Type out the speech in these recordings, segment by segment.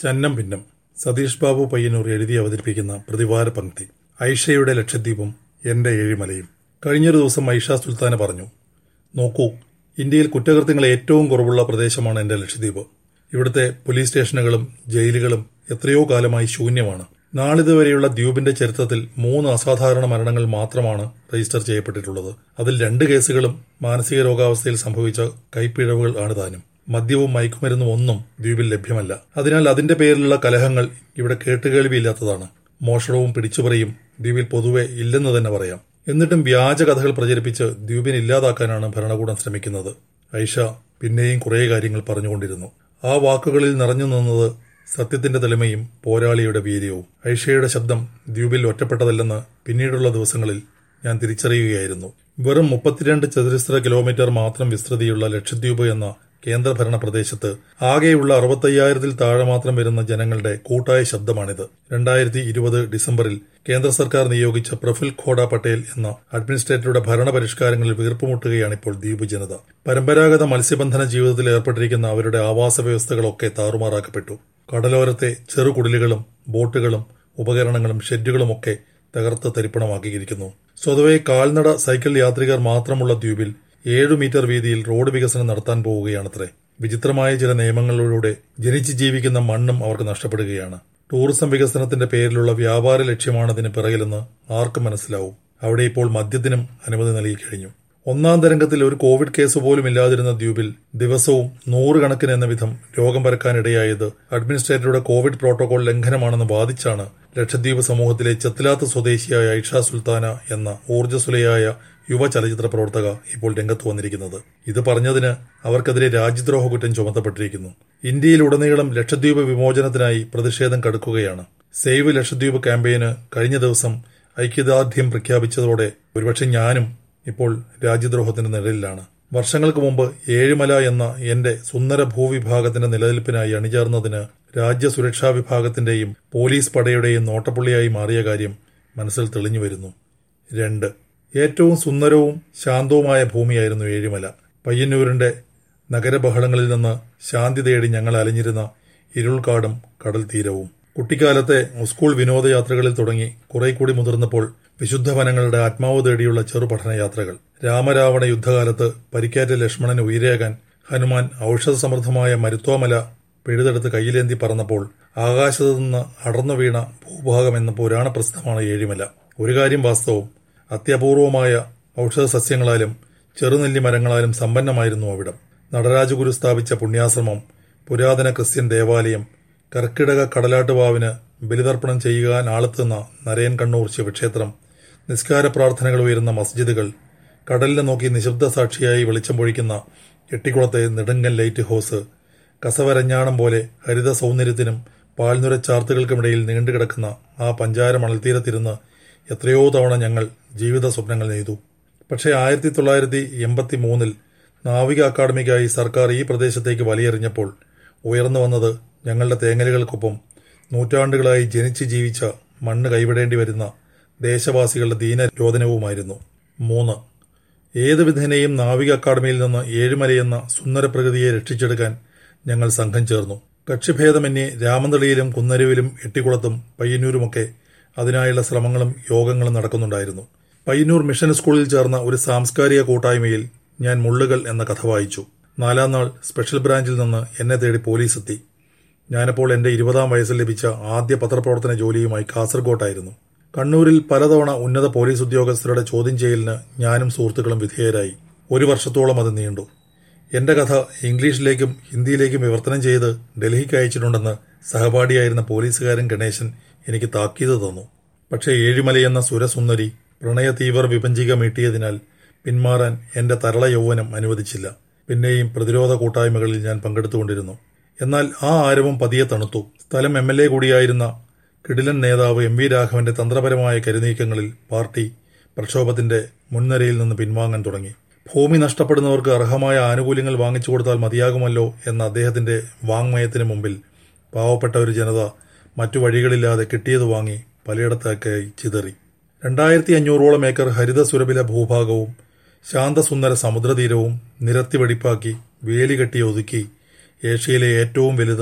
ചന്നം ഭിന്നം സതീഷ് ബാബു പയ്യന്നൂർ എഴുതി അവതരിപ്പിക്കുന്ന പ്രതിവാര പങ്ക്തി ഐഷയുടെ ലക്ഷദ്വീപും എന്റെ ഏഴിമലയും കഴിഞ്ഞൊരു ദിവസം ഐഷ സുൽത്താന പറഞ്ഞു നോക്കൂ ഇന്ത്യയിൽ കുറ്റകൃത്യങ്ങൾ ഏറ്റവും കുറവുള്ള പ്രദേശമാണ് എന്റെ ലക്ഷദ്വീപ് ഇവിടുത്തെ പോലീസ് സ്റ്റേഷനുകളും ജയിലുകളും എത്രയോ കാലമായി ശൂന്യമാണ് നാളിതുവരെയുള്ള ദ്വീപിന്റെ ചരിത്രത്തിൽ മൂന്ന് അസാധാരണ മരണങ്ങൾ മാത്രമാണ് രജിസ്റ്റർ ചെയ്യപ്പെട്ടിട്ടുള്ളത് അതിൽ രണ്ട് കേസുകളും മാനസിക രോഗാവസ്ഥയിൽ സംഭവിച്ച കൈപ്പിഴവുകൾ ആണ് താനും മദ്യവും മയക്കുമരുന്നും ഒന്നും ദ്വീപിൽ ലഭ്യമല്ല അതിനാൽ അതിന്റെ പേരിലുള്ള കലഹങ്ങൾ ഇവിടെ കേട്ടുകേൾവിയില്ലാത്തതാണ് മോഷണവും പിടിച്ചുപറിയും ദ്വീപിൽ പൊതുവെ ഇല്ലെന്ന് തന്നെ പറയാം എന്നിട്ടും വ്യാജ കഥകൾ പ്രചരിപ്പിച്ച് ദ്വീപിനെ ഇല്ലാതാക്കാനാണ് ഭരണകൂടം ശ്രമിക്കുന്നത് ഐഷ പിന്നെയും കുറേ കാര്യങ്ങൾ പറഞ്ഞുകൊണ്ടിരുന്നു ആ വാക്കുകളിൽ നിറഞ്ഞു നിന്നത് സത്യത്തിന്റെ തെളിമയും പോരാളിയുടെ വീര്യവും ഐഷയുടെ ശബ്ദം ദ്വീപിൽ ഒറ്റപ്പെട്ടതല്ലെന്ന് പിന്നീടുള്ള ദിവസങ്ങളിൽ ഞാൻ തിരിച്ചറിയുകയായിരുന്നു വെറും മുപ്പത്തിരണ്ട് ചതുരശ്ര കിലോമീറ്റർ മാത്രം വിസ്തൃതിയുള്ള ലക്ഷദ്വീപ് എന്ന കേന്ദ്രഭരണ പ്രദേശത്ത് ആകെയുള്ള അറുപത്തയ്യായിരത്തിൽ താഴെ മാത്രം വരുന്ന ജനങ്ങളുടെ കൂട്ടായ ശബ്ദമാണിത് രണ്ടായിരത്തി ഇരുപത് ഡിസംബറിൽ കേന്ദ്ര സർക്കാർ നിയോഗിച്ച പ്രഫുൽ ഖോഡ പട്ടേൽ എന്ന അഡ്മിനിസ്ട്രേറ്ററുടെ ഭരണപരിഷ്കാരങ്ങളിൽ വീർപ്പുമുട്ടുകയാണിപ്പോൾ ദ്വീപ് ജനത പരമ്പരാഗത മത്സ്യബന്ധന ജീവിതത്തിൽ ഏർപ്പെട്ടിരിക്കുന്ന അവരുടെ ആവാസ വ്യവസ്ഥകളൊക്കെ താറുമാറാക്കപ്പെട്ടു കടലോരത്തെ ചെറുകുടിലുകളും ബോട്ടുകളും ഉപകരണങ്ങളും ഷെഡുകളുമൊക്കെ തകർത്ത് തരിപ്പണമാക്കിയിരിക്കുന്നു സ്വതവേ കാൽനട സൈക്കിൾ യാത്രികർ മാത്രമുള്ള ദ്വീപിൽ ഏഴു മീറ്റർ വീതിയിൽ റോഡ് വികസനം നടത്താൻ പോവുകയാണത്രേ വിചിത്രമായ ചില നിയമങ്ങളിലൂടെ ജനിച്ചു ജീവിക്കുന്ന മണ്ണും അവർക്ക് നഷ്ടപ്പെടുകയാണ് ടൂറിസം വികസനത്തിന്റെ പേരിലുള്ള വ്യാപാര ലക്ഷ്യമാണതിന് പിറകിലെന്ന് ആർക്കും മനസ്സിലാവും അവിടെ ഇപ്പോൾ മദ്യത്തിനും അനുമതി നൽകി കഴിഞ്ഞു ഒന്നാം തരംഗത്തിൽ ഒരു കോവിഡ് കേസ് പോലും ഇല്ലാതിരുന്ന ദ്വീപിൽ ദിവസവും നൂറുകണക്കിന് എന്ന വിധം രോഗം പരക്കാനിടയായത് അഡ്മിനിസ്ട്രേറ്ററുടെ കോവിഡ് പ്രോട്ടോകോൾ ലംഘനമാണെന്ന് വാദിച്ചാണ് ലക്ഷദ്വീപ് സമൂഹത്തിലെ ചെത്തിലാത്ത സ്വദേശിയായ ഐഷ സുൽത്താന എന്ന ഊർജ്ജസ്വലയായ യുവ ചലച്ചിത്ര പ്രവർത്തക ഇപ്പോൾ രംഗത്ത് വന്നിരിക്കുന്നത് ഇത് പറഞ്ഞതിന് അവർക്കെതിരെ രാജ്യദ്രോഹ കുറ്റം ചുമത്തപ്പെട്ടിരിക്കുന്നു ഇന്ത്യയിലുടനീളം ലക്ഷദ്വീപ് വിമോചനത്തിനായി പ്രതിഷേധം കടുക്കുകയാണ് സേവ് ലക്ഷദ്വീപ് ക്യാമ്പയിന് കഴിഞ്ഞ ദിവസം ഐക്യദാർഢ്യം പ്രഖ്യാപിച്ചതോടെ ഒരുപക്ഷെ ഞാനും ഇപ്പോൾ രാജ്യദ്രോഹത്തിന്റെ നിഴലിലാണ് വർഷങ്ങൾക്ക് മുമ്പ് ഏഴുമല എന്ന എന്റെ സുന്ദര ഭൂവിഭാഗത്തിന്റെ നിലനിൽപ്പിനായി അണിചേർന്നതിന് രാജ്യസുരക്ഷാ വിഭാഗത്തിന്റെയും പോലീസ് പടയുടെയും നോട്ടപ്പുള്ളിയായി മാറിയ കാര്യം മനസ്സിൽ തെളിഞ്ഞു വരുന്നു രണ്ട് ഏറ്റവും സുന്ദരവും ശാന്തവുമായ ഭൂമിയായിരുന്നു ഏഴിമല പയ്യന്നൂരിന്റെ നഗരബഹളങ്ങളിൽ നിന്ന് ശാന്തി തേടി ഞങ്ങൾ അലഞ്ഞിരുന്ന ഇരുൾക്കാടും കടൽ തീരവും കുട്ടിക്കാലത്തെ സ്കൂൾ വിനോദയാത്രകളിൽ തുടങ്ങി കുറെ കൂടി മുതിർന്നപ്പോൾ വിശുദ്ധ വനങ്ങളുടെ ആത്മാവ് തേടിയുള്ള ചെറുപഠന യാത്രകൾ രാമരാവണ യുദ്ധകാലത്ത് പരിക്കേറ്റ ലക്ഷ്മണന് ഉയരേകാൻ ഹനുമാൻ ഔഷധ സമൃദ്ധമായ മരുത്വാമല പിഴുതെടുത്ത് കയ്യിലേന്തി പറന്നപ്പോൾ ആകാശത്തു നിന്ന് അടർന്നു വീണ ഭൂഭാഗം എന്ന പുരാണ പ്രസിദ്ധമാണ് ഏഴിമല ഒരു കാര്യം വാസ്തവം അത്യപൂർവമായ ഔഷധ സസ്യങ്ങളാലും ചെറുനെല്ലി മരങ്ങളാലും സമ്പന്നമായിരുന്നു അവിടം നടരാജഗുരു സ്ഥാപിച്ച പുണ്യാശ്രമം പുരാതന ക്രിസ്ത്യൻ ദേവാലയം കർക്കിടക കടലാട്ടുവാവിന് ബലിതർപ്പണം ചെയ്യുവാൻ ആളെത്തുന്ന നരയൻ കണ്ണൂർ ശിവക്ഷേത്രം നിസ്കാര പ്രാർത്ഥനകൾ ഉയരുന്ന മസ്ജിദുകൾ കടലിനെ നോക്കി നിശബ്ദ സാക്ഷിയായി വെളിച്ചം പൊഴിക്കുന്ന എട്ടിക്കുളത്തെ നെടുങ്കൻ ലൈറ്റ് ഹൗസ് കസവരഞ്ഞാണം പോലെ ഹരിത സൗന്ദര്യത്തിനും പാൽനുര ചാർത്തുകൾക്കുമിടയിൽ നീണ്ടുകിടക്കുന്ന ആ പഞ്ചാര മണൽത്തീരത്തിരുന്ന് എത്രയോ തവണ ഞങ്ങൾ ജീവിത സ്വപ്നങ്ങൾ നെയ്തു പക്ഷേ ആയിരത്തി തൊള്ളായിരത്തി എൺപത്തി മൂന്നിൽ നാവിക അക്കാദമിക്കായി സർക്കാർ ഈ പ്രദേശത്തേക്ക് വലിയെറിഞ്ഞപ്പോൾ ഉയർന്നു വന്നത് ഞങ്ങളുടെ തേങ്ങലുകൾക്കൊപ്പം നൂറ്റാണ്ടുകളായി ജനിച്ച് ജീവിച്ച മണ്ണ് കൈവിടേണ്ടി വരുന്ന ദേശവാസികളുടെ ദീനരോധനവുമായിരുന്നു മൂന്ന് ഏത് വിധേനയും നാവിക അക്കാദമിയിൽ നിന്ന് ഏഴുമലയെന്ന സുന്ദര പ്രകൃതിയെ രക്ഷിച്ചെടുക്കാൻ ഞങ്ങൾ സംഘം ചേർന്നു കക്ഷിഭേദമന്യേ രാമന്തളിയിലും കുന്നരുവിലും എട്ടിക്കുളത്തും പയ്യന്നൂരുമൊക്കെ അതിനായുള്ള ശ്രമങ്ങളും യോഗങ്ങളും നടക്കുന്നുണ്ടായിരുന്നു പയ്യന്നൂർ മിഷൻ സ്കൂളിൽ ചേർന്ന ഒരു സാംസ്കാരിക കൂട്ടായ്മയിൽ ഞാൻ മുള്ളുകൾ എന്ന കഥ വായിച്ചു നാലാം നാൾ സ്പെഷ്യൽ ബ്രാഞ്ചിൽ നിന്ന് എന്നെ തേടി പോലീസ് എത്തി ഞാനപ്പോൾ എന്റെ ഇരുപതാം വയസ്സിൽ ലഭിച്ച ആദ്യ പത്രപ്രവർത്തന ജോലിയുമായി കാസർഗോട്ടായിരുന്നു കണ്ണൂരിൽ പലതവണ ഉന്നത പോലീസ് ഉദ്യോഗസ്ഥരുടെ ചോദ്യം ചെയ്യലിന് ഞാനും സുഹൃത്തുക്കളും വിധേയരായി ഒരു വർഷത്തോളം അത് നീണ്ടു എന്റെ കഥ ഇംഗ്ലീഷിലേക്കും ഹിന്ദിയിലേക്കും വിവർത്തനം ചെയ്ത് ഡൽഹിക്ക് അയച്ചിട്ടുണ്ടെന്ന് സഹപാഠിയായിരുന്ന പോലീസുകാരൻ ഗണേശൻ എനിക്ക് താക്കീത് തന്നു പക്ഷേ ഏഴിമലയെന്ന സുരസുന്ദരി പ്രണയ തീവ്ര വിപഞ്ചിക മീട്ടിയതിനാൽ പിന്മാറാൻ എന്റെ തരള യൗവനം അനുവദിച്ചില്ല പിന്നെയും പ്രതിരോധ കൂട്ടായ്മകളിൽ ഞാൻ പങ്കെടുത്തുകൊണ്ടിരുന്നു എന്നാൽ ആ ആരവം പതിയെ തണുത്തു സ്ഥലം എം എൽ എ കൂടിയായിരുന്ന കിടിലൻ നേതാവ് എം വി രാഘവന്റെ തന്ത്രപരമായ കരുനീക്കങ്ങളിൽ പാർട്ടി പ്രക്ഷോഭത്തിന്റെ മുൻനിരയിൽ നിന്ന് പിൻവാങ്ങാൻ തുടങ്ങി ഭൂമി നഷ്ടപ്പെടുന്നവർക്ക് അർഹമായ ആനുകൂല്യങ്ങൾ വാങ്ങിച്ചു കൊടുത്താൽ മതിയാകുമല്ലോ എന്ന അദ്ദേഹത്തിന്റെ വാങ്മയത്തിന് മുമ്പിൽ പാവപ്പെട്ട ഒരു ജനത മറ്റു വഴികളില്ലാതെ കിട്ടിയത് വാങ്ങി പലയിടത്തേക്കായി ചിതറി രണ്ടായിരത്തി അഞ്ഞൂറോളം ഏക്കർ ഹരിത സുരഭില ഭൂഭാഗവും ശാന്തസുന്ദര സമുദ്രതീരവും നിരത്തി വെടിപ്പാക്കി വേലി കെട്ടി ഒതുക്കി ഏഷ്യയിലെ ഏറ്റവും വലുതും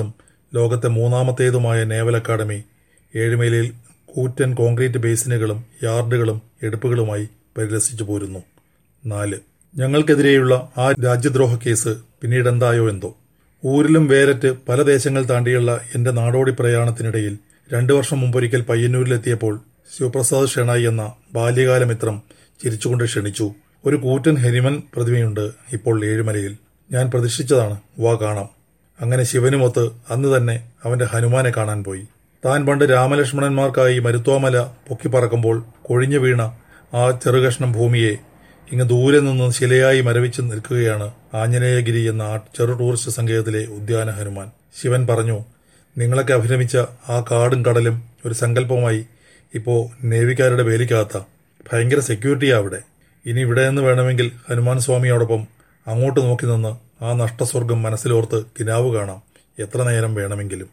ലോകത്തെ മൂന്നാമത്തേതുമായ നേവൽ അക്കാദമി ഏഴുമലയിൽ കൂറ്റൻ കോൺക്രീറ്റ് ബേസിനുകളും യാർഡുകളും എടുപ്പുകളുമായി പരിരസിച്ചു പോരുന്നു നാല് ഞങ്ങൾക്കെതിരെയുള്ള ആ രാജ്യദ്രോഹ കേസ് പിന്നീട് എന്തായോ എന്തോ ഊരിലും വേരറ്റ് പല ദേശങ്ങൾ താണ്ടിയുള്ള എന്റെ നാടോടി പ്രയാണത്തിനിടയിൽ രണ്ടു വർഷം മുമ്പൊരിക്കൽ പയ്യന്നൂരിലെത്തിയപ്പോൾ ശിവപ്രസാദ് ഷെണായി എന്ന ബാല്യകാല മിത്രം ചിരിച്ചുകൊണ്ട് ക്ഷണിച്ചു ഒരു കൂറ്റൻ ഹരിമൻ പ്രതിമയുണ്ട് ഇപ്പോൾ ഏഴുമലയിൽ ഞാൻ പ്രതീക്ഷിച്ചതാണ് വാ കാണാം അങ്ങനെ ശിവനുമൊത്ത് അന്ന് തന്നെ അവന്റെ ഹനുമാനെ കാണാൻ പോയി താൻ പണ്ട് രാമലക്ഷ്മണന്മാർക്കായി മരുത്വാമല പൊക്കിപ്പറക്കുമ്പോൾ കൊഴിഞ്ഞു വീണ ആ ചെറുകഷ്ണം ഭൂമിയെ ഇങ്ങ് ദൂരെ നിന്ന് ശിലയായി മരവിച്ച് നിൽക്കുകയാണ് ആഞ്ജനേയഗിരി എന്ന ആ ചെറു ടൂറിസ്റ്റ് സങ്കേതത്തിലെ ഉദ്യാന ഹനുമാൻ ശിവൻ പറഞ്ഞു നിങ്ങളൊക്കെ അഭിരമിച്ച ആ കാടും കടലും ഒരു സങ്കല്പമായി ഇപ്പോ നേവിക്കാരുടെ വേലിക്കകത്ത ഭയങ്കര സെക്യൂരിറ്റിയാ അവിടെ ഇനി ഇവിടെ നിന്ന് വേണമെങ്കിൽ ഹനുമാൻ സ്വാമിയോടൊപ്പം അങ്ങോട്ട് നോക്കി നിന്ന് ആ നഷ്ടസ്വർഗം മനസ്സിലോർത്ത് കിനാവ് കാണാം എത്ര നേരം വേണമെങ്കിലും